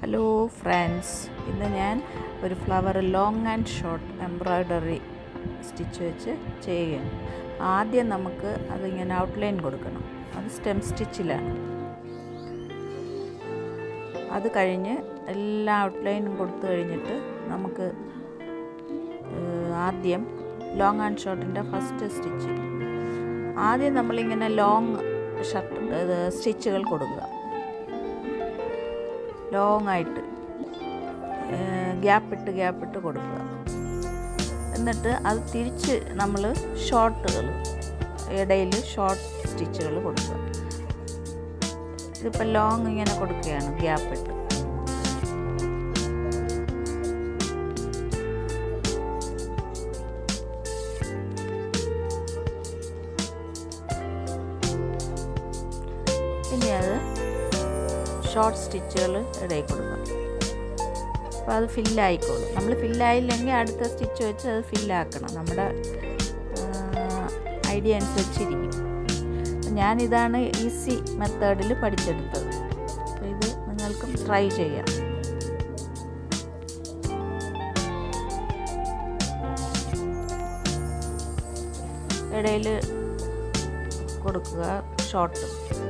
hello friends ഇന്ന് ഞാൻ ഒരു flower long and short embroidery stitch വെച്ച് ചെയ്യുകയാണ് ആദ്യം നമുക്ക് അതിങ്ങനെ ഔട്ട്ലൈൻ കൊടുക്കണം അത് സ്റ്റെം സ്റ്റിച്ചിലാണ് അത് കഴിഞ്ഞ് എല്ലാ ഔട്ട്ലൈനും കൊടുത്തു കഴിഞ്ഞിട്ട് നമുക്ക് ഏഹ്, ആദ്യം ലോങ് ആൻഡ് ഷോർട്ടിൻ്റെ ഫസ്റ്റ് സ്റ്റിച്ച് ആദ്യം നമ്മളിങ്ങനെ ലോങ് ഷർട്ട് സ്റ്റിച്ചുകൾ കൊടുക്കുക ലോങ് ആയിട്ട് ഗ്യാപ്പ് ഇട്ട് ഗ്യാപ്പ് ഇട്ട് കൊടുക്കുക എന്നിട്ട് അത് തിരിച്ച് നമ്മൾ ഷോർട്ടുകൾ ഇടയിൽ ഷോർട്ട് സ്റ്റിച്ചുകൾ കൊടുക്കുക ഇതിപ്പോൾ ലോങ് ഇങ്ങനെ കൊടുക്കുകയാണ് ഗ്യാപ്പ് ഇട്ട് ഇനി അത് ഷോർട്ട് സ്റ്റിച്ചുകൾ ഇടയിൽ കൊടുക്കാം അപ്പോൾ അത് ഫില്ലായിക്കോളും നമ്മൾ ഫില്ലായില്ലെങ്കിൽ അടുത്ത സ്റ്റിച്ച് വെച്ച് അത് ഫില്ലാക്കണം നമ്മുടെ ഐഡിയ അനുസരിച്ചിരിക്കും ഞാനിതാണ് ഈസി മെത്തേഡിൽ പഠിച്ചെടുത്തത് അപ്പോൾ ഇത് നിങ്ങൾക്കും ട്രൈ ചെയ്യാം ഇടയിൽ കൊടുക്കുക ഷോർട്ട്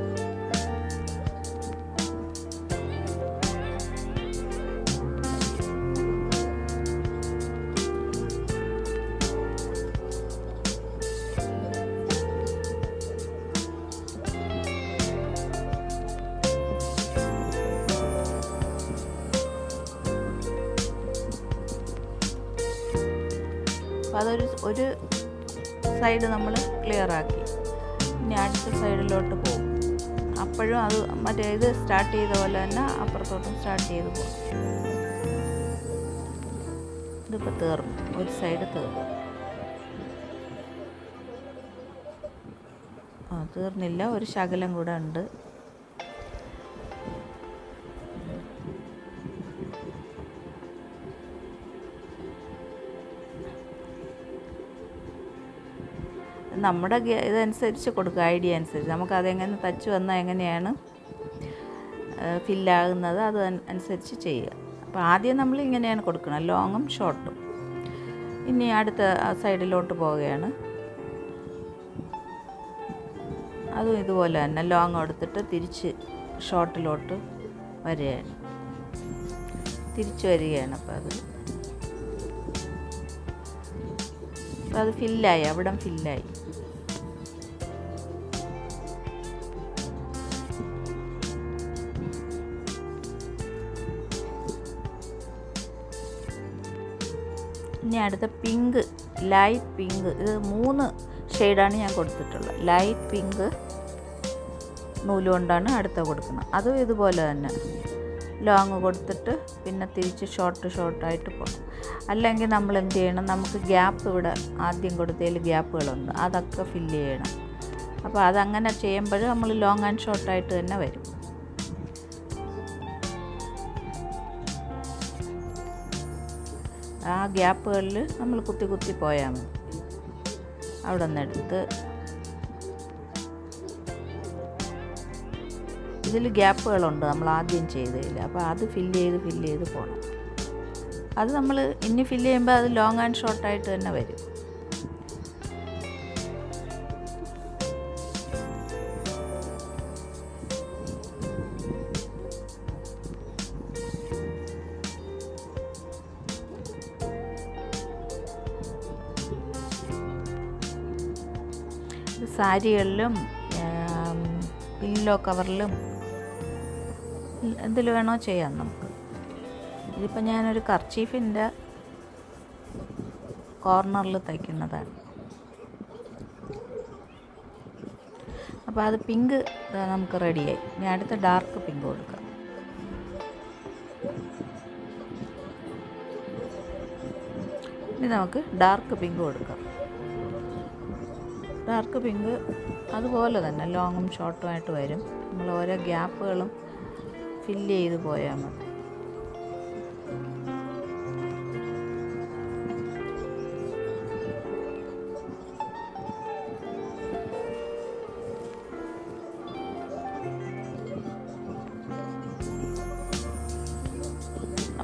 അപ്പോൾ അതൊരു ഒരു സൈഡ് നമ്മൾ ക്ലിയർ ആക്കി ഇനി അടുത്ത സൈഡിലോട്ട് പോകും അപ്പോഴും അത് മറ്റേ ഇത് സ്റ്റാർട്ട് ചെയ്ത പോലെ തന്നെ അപ്പുറത്തോട്ടും സ്റ്റാർട്ട് ചെയ്ത് പോകും ഇതിപ്പോൾ തീർന്നു ഒരു സൈഡ് തീർന്നു ആ തീർന്നില്ല ഒരു ശകലം കൂടെ ഉണ്ട് നമ്മുടെ ഗ- ഇതനുസരിച്ച് കൊടുക്കുക ഐഡിയ അനുസരിച്ച് നമുക്ക് അതെങ്ങനെ തച്ച് വന്നാൽ എങ്ങനെയാണ് ഫില്ലാകുന്നത് അത് അൻ- അനുസരിച്ച് ചെയ്യുക അപ്പോൾ ആദ്യം നമ്മൾ ഇങ്ങനെയാണ് കൊടുക്കണം ലോങ്ങും ഷോർട്ടും ഇനി അടുത്ത സൈഡിലോട്ട് പോവുകയാണ് അതും ഇതുപോലെ തന്നെ ലോങ് എടുത്തിട്ട് തിരിച്ച് ഷോർട്ടിലോട്ട് വരികയാണ് തിരിച്ച് വരികയാണ് അപ്പോൾ അത് അപ്പോൾ അത് ഫില്ലായി അവിടം ഫില്ലായി ഇനി അടുത്ത പിങ്ക് ലൈറ്റ് പിങ്ക് ഇത് മൂന്ന് ഷെയ്ഡാണ് ഞാൻ കൊടുത്തിട്ടുള്ളത് ലൈറ്റ് പിങ്ക് നൂല് കൊണ്ടാണ് അടുത്ത കൊടുക്കുന്നത് അതും ഇതുപോലെ തന്നെ ലോങ് കൊടുത്തിട്ട് പിന്നെ തിരിച്ച് ഷോർട്ട് ഷോർട്ടായിട്ട് പോകണം അല്ലെങ്കിൽ നമ്മൾ എന്ത് ചെയ്യണം നമുക്ക് ഗ്യാപ്പ് ഇവിടെ ആദ്യം കൊടുത്തതിൽ ഗ്യാപ്പുകളുണ്ട് അതൊക്കെ ഫില്ല് ചെയ്യണം അപ്പോൾ അതങ്ങനെ ചെയ്യുമ്പോൾ നമ്മൾ ലോങ് ആൻഡ് ഷോർട്ടായിട്ട് തന്നെ വരും ആ ഗ്യാപ്പുകളിൽ നമ്മൾ കുത്തി കുത്തി പോയാൽ മതി അവിടെ നിന്ന് എടുത്ത് ഇതിൽ ഗ്യാപ്പുകളുണ്ട് നമ്മൾ ആദ്യം ചെയ്തതിൽ അപ്പോൾ അത് ഫില്ല് ചെയ്ത് ഫില്ല് ചെയ്ത് പോകണം അത് നമ്മൾ ഇനി ഫില്ല് ചെയ്യുമ്പോൾ അത് ലോങ് ആൻഡ് ഷോർട്ടായിട്ട് തന്നെ വരും ഇത് സാരികളിലും പില്ലോ കവറിലും എന്തിൽ വേണോ ചെയ്യാം നമുക്ക് ഇതിപ്പോൾ ഞാനൊരു കർച്ചീഫിൻ്റെ കോർണറിൽ തയ്ക്കുന്നതാണ് അപ്പോൾ അത് പിങ്ക് ദാ നമുക്ക് റെഡിയായി ഇനി അടുത്ത ഡാർക്ക് പിങ്ക് കൊടുക്കാം ഇനി നമുക്ക് ഡാർക്ക് പിങ്ക് കൊടുക്കാം ഡാർക്ക് പിങ്ക് അതുപോലെ തന്നെ ലോങ്ങും ഷോർട്ടും ആയിട്ട് വരും നമ്മൾ ഓരോ ഗ്യാപ്പുകളും ഫില്ല് ചെയ്ത് പോയാൽ മതി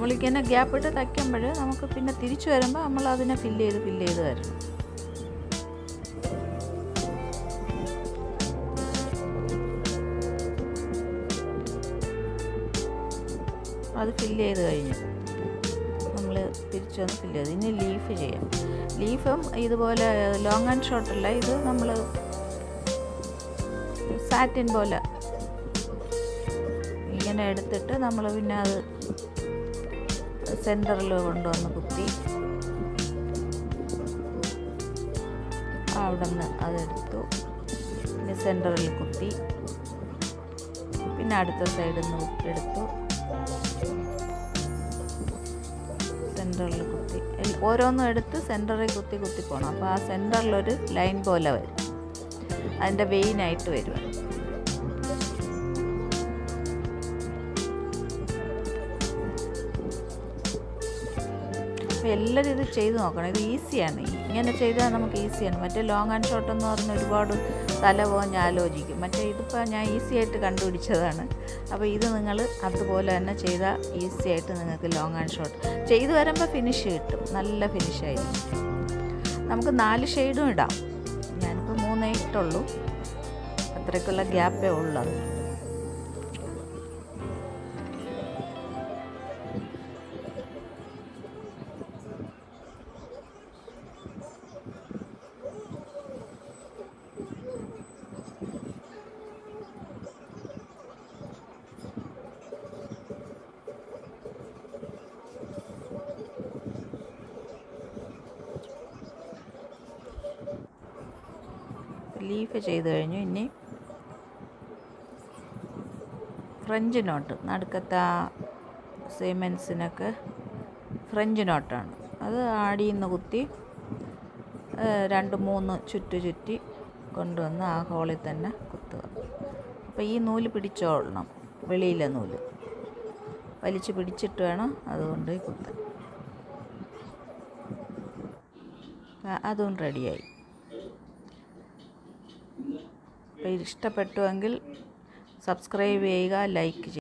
നമ്മളിങ്ങനെ ഗ്യാപ്പ് ഇട്ട് തയ്ക്കുമ്പോൾ നമുക്ക് പിന്നെ തിരിച്ചു വരുമ്പോൾ നമ്മൾ അതിനെ ഫില്ല് ചെയ്ത് ഫില്ല് ചെയ്ത് വരണം അത് ഫില്ല് ചെയ്ത് കഴിഞ്ഞു നമ്മൾ തിരിച്ചു വന്ന് ഫില്ല് ചെയ്ത് ഇനി ലീഫ് ചെയ്യാം ലീഫും ഇതുപോലെ ലോങ് ആൻഡ് ഷോർട്ട് അല്ല ഇത് നമ്മൾ സാറ്റിൻ പോലെ ഇങ്ങനെ എടുത്തിട്ട് നമ്മൾ പിന്നെ അത് സെൻറ്ററിൽ കൊണ്ടുവന്ന് കുത്തി അവിടെ നിന്ന് അതെടുത്തു പിന്നെ സെൻറ്ററിൽ കുത്തി പിന്നെ അടുത്ത സൈഡിൽ നിന്ന് എടുത്തു സെൻറ്ററിൽ കുത്തി എൽ- ഓരോന്നും എടുത്ത് സെൻറ്ററിൽ കുത്തി കുത്തി പോകണം അപ്പോൾ ആ സെൻറ്ററിലൊരു ലൈൻ പോലെ വരും അതിൻ്റെ വെയിനായിട്ട് വരും അപ്പോൾ എല്ലാവരും ഇത് ചെയ്ത് നോക്കണം ഇത് ഈസിയാണ് ഇങ്ങനെ ചെയ്താൽ നമുക്ക് ഈസിയാണ് മറ്റേ ലോങ് ആൻഡ് ഷോർട്ട് എന്ന് പറഞ്ഞ ഒരുപാട് തല പോകാൻ ആലോചിക്കും മറ്റേ ഇതിപ്പോൾ ഞാൻ ഈസി ആയിട്ട് കണ്ടുപിടിച്ചതാണ് അപ്പോൾ ഇത് നിങ്ങൾ അതുപോലെ തന്നെ ചെയ്താൽ ഈസി ആയിട്ട് നിങ്ങൾക്ക് ലോങ് ആൻഡ് ഷോർട്ട് ചെയ്ത് വരുമ്പോൾ ഫിനിഷ് കിട്ടും നല്ല ഫിനിഷായിരിക്കും നമുക്ക് നാല് ഷെയ്ഡും ഇടാം ഞാനിപ്പോൾ മൂന്നേ ഇട്ടുള്ളൂ അത്രയ്ക്കുള്ള ഗ്യാപ്പേ ഉള്ളത് ലീഫ് ചെയ്ത് കഴിഞ്ഞു ഇനി ഫ്രഞ്ച് നോട്ട് നടുക്കത്തെ ആ സീമെൻസിനൊക്കെ ഫ്രഞ്ച് നോട്ടാണ് അത് ആടിയിൽ നിന്ന് കുത്തി ഏഹ്, രണ്ട് മൂന്ന് ചുറ്റു ചുറ്റി കൊണ്ടുവന്ന് ആ ഹോളിൽ തന്നെ കുത്തുക അപ്പോൾ ഈ നൂല് പിടിച്ചോളണം വെളിയിലെ നൂല് വലിച്ച് പിടിച്ചിട്ട് വേണം അതുകൊണ്ട് കുത്താൻ ആ, അതും റെഡിയായി അപ്പോൾ ഇത് ഇഷ്ടപ്പെട്ടുവെങ്കിൽ സബ്സ്ക്രൈബ് ചെയ്യുക ലൈക്ക് ചെയ്യുക